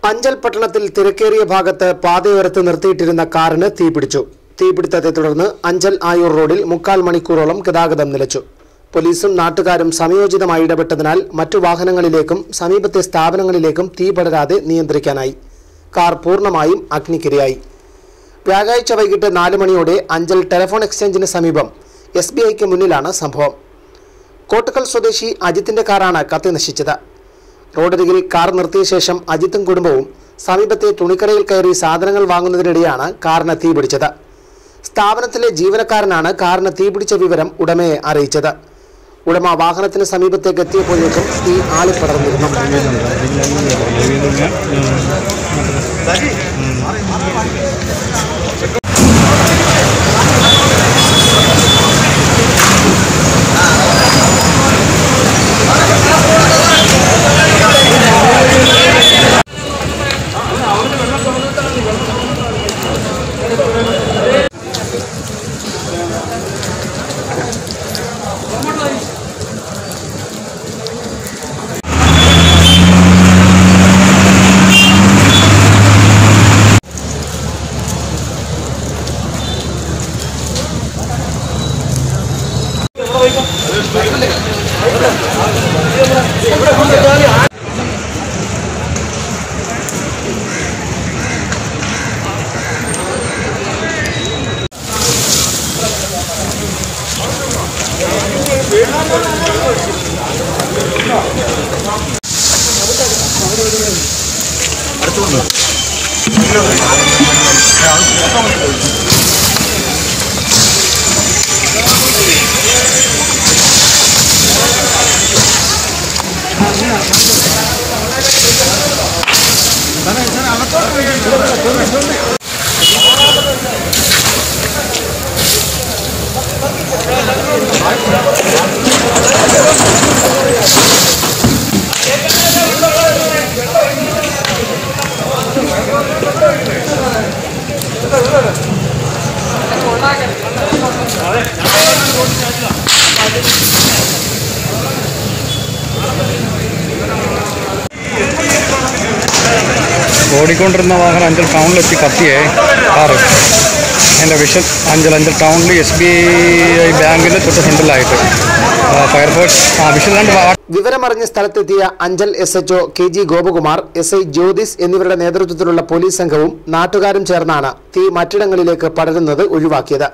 അഞ്ചൽ പട്ടണത്തിൽ തിരക്കേറിയ ഭാഗത്ത് പാതയോരത്ത് നിർത്തിയിട്ടിരുന്ന കാറിന് തീപിടിച്ചു തീപിടുത്തത്തെ തുടർന്ന് അഞ്ചൽ ആയൂർ റോഡിൽ മുക്കാൽ മണിക്കൂറോളം ഗതാഗതം നിലച്ചു പോലീസും നാട്ടുകാരും സംയോജിതമായി ഇടപെട്ടതിനാൽ മറ്റു വാഹനങ്ങളിലേക്കും സമീപത്തെ സ്ഥാപനങ്ങളിലേക്കും തീ പടരാതെ നിയന്ത്രിക്കാനായി കാർ പൂർണ്ണമായും അഗ്നിക്കിരയായി വ്യാഴാഴ്ച വൈകിട്ട് നാല് മണിയോടെ അഞ്ചൽ ടെലിഫോൺ എക്സ്ചേഞ്ചിന് സമീപം എസ് ബി ഐക്ക് മുന്നിലാണ് സംഭവം കോട്ടക്കൽ സ്വദേശി അജിത്തിന്റെ കാറാണ് കത്തി നശിച്ചത് റോഡരികിൽ കാർ നിർത്തിയ ശേഷം അജിത്തും കുടുംബവും സമീപത്തെ തുണിക്കടയിൽ കയറി സാധനങ്ങൾ വാങ്ങുന്നതിനിടെയാണ് കാറിന് തീപിടിച്ചത് സ്ഥാപനത്തിലെ ജീവനക്കാരനാണ് കാറിന് തീപിടിച്ച വിവരം ഉടമയെ അറിയിച്ചത് ഉടമ വാഹനത്തിന് സമീപത്തേക്ക് എത്തിയപ്പോഴേക്കും തീ ആളിപ്പടർന്നിരുന്നു ഓടിക്കൊണ്ടിരുന്ന വാഹനം അഞ്ചൽ ടൗണിലെത്തി കത്തിയേ കാറ് എൻ്റെ വിഷൻ അഞ്ചൽ അഞ്ചൽ ടൗണിൽ എസ് ബി ഐ ബാങ്കിൻ്റെ തൊട്ട് ഫ്രണ്ടിലായിട്ട് ഫയർഫോഴ്സ് ആ വിഷൻ രണ്ട് വാ- വിവരമറിഞ്ഞ സ്ഥലത്തെത്തിയ Anchal S HO K G Gopakumar S I Jyothis എന്നിവരുടെ നേതൃത്വത്തിലുള്ള പോലീസ് സംഘവും നാട്ടുകാരും ചേർന്നാണ് തീ മറ്റിടങ്ങളിലേക്ക് പടരുന്നത് ഒഴിവാക്കിയത്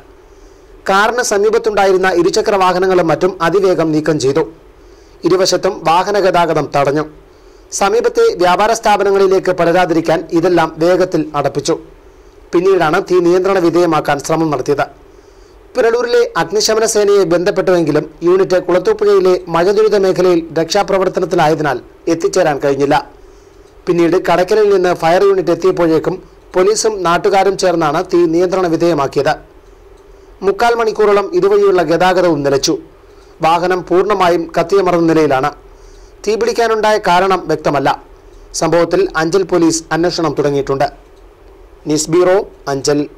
കാറിന് സമീപത്തുണ്ടായിരുന്ന ഇരുചക്ര വാഹനങ്ങളും മറ്റും അതിവേഗം നീക്കം ചെയ്തു ഇരുവശത്തും വാഹന ഗതാഗതം തടഞ്ഞു സമീപത്തെ വ്യാപാര സ്ഥാപനങ്ങളിലേക്ക് പടരാതിരിക്കാൻ ഇതെല്ലാം വേഗത്തിൽ അടപ്പിച്ചു പിന്നീടാണ് തീ നിയന്ത്രണ വിധേയമാക്കാൻ ശ്രമം നടത്തിയത് പുനലൂരിലെ അഗ്നിശമന സേനയെ ബന്ധപ്പെട്ടുവെങ്കിലും യൂണിറ്റ് കുളത്തൂപ്പുഴയിലെ മഴദുരിത മേഖലയിൽ രക്ഷാപ്രവർത്തനത്തിലായതിനാൽ എത്തിച്ചേരാൻ കഴിഞ്ഞില്ല പിന്നീട് കടക്കലിൽ നിന്ന് ഫയർ യൂണിറ്റ് എത്തിയപ്പോഴേക്കും പോലീസും നാട്ടുകാരും ചേർന്നാണ് തീ നിയന്ത്രണ വിധേയമാക്കിയത് മുക്കാൽ മണിക്കൂറോളം ഇതുവഴിയുള്ള ഗതാഗതവും നിലച്ചു വാഹനം പൂർണ്ണമായും കത്തിയമർന്ന നിലയിലാണ് തീപിടിക്കാനുണ്ടായ കാരണം വ്യക്തമല്ല സംഭവത്തിൽ അഞ്ചൽ പോലീസ് അന്വേഷണം തുടങ്ങിയിട്ടുണ്ട് ന്യൂസ് ബ്യൂറോ അഞ്ചൽ